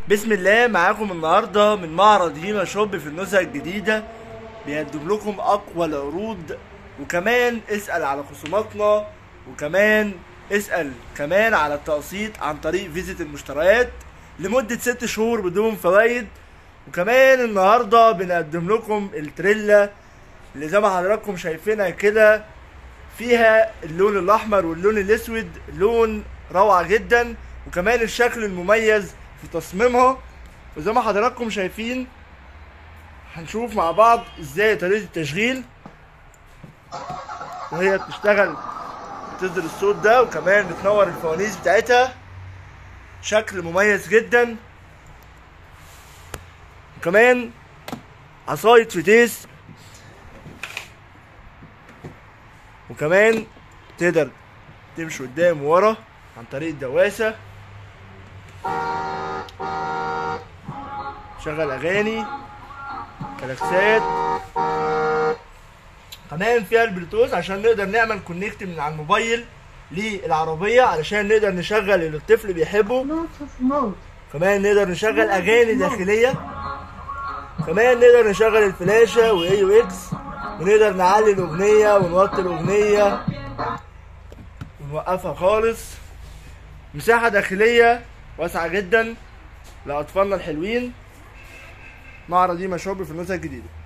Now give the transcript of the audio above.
بسم الله معاكم النهارده من معرض هيما شوب في النزهه الجديده بيقدم لكم اقوى العروض وكمان اسال على خصوماتنا وكمان اسال كمان على التقسيط عن طريق فيزة المشتريات لمده ست شهور بدون فوائد وكمان النهارده بنقدم لكم التريلا اللي زي ما حضراتكم شايفينها كده فيها اللون الاحمر واللون الاسود لون روعه جدا وكمان الشكل المميز في تصميمها وزي ما حضراتكم شايفين هنشوف مع بعض ازاي طريقه التشغيل وهي بتشتغل بتصدر الصوت ده وكمان بتنور الفوانيس بتاعتها شكل مميز جدا وكمان عصاية فتيس وكمان تقدر تمشي قدام وورا عن طريق الدواسة شغل أغاني كلاكسات كمان فيها البلوتوث عشان نقدر نعمل كونكت من على الموبايل للعربية علشان نقدر نشغل اللي الطفل بيحبه Bluetooth mode. كمان نقدر نشغل اغاني داخليه كمان نقدر نشغل الفلاشه واي يو اكس ونقدر نعلي الاغنيه ونوطي الاغنيه ونوقفها خالص مساحه داخليه واسعه جدا لاطفالنا الحلوين معرض ديما شوب في النزهه الجديده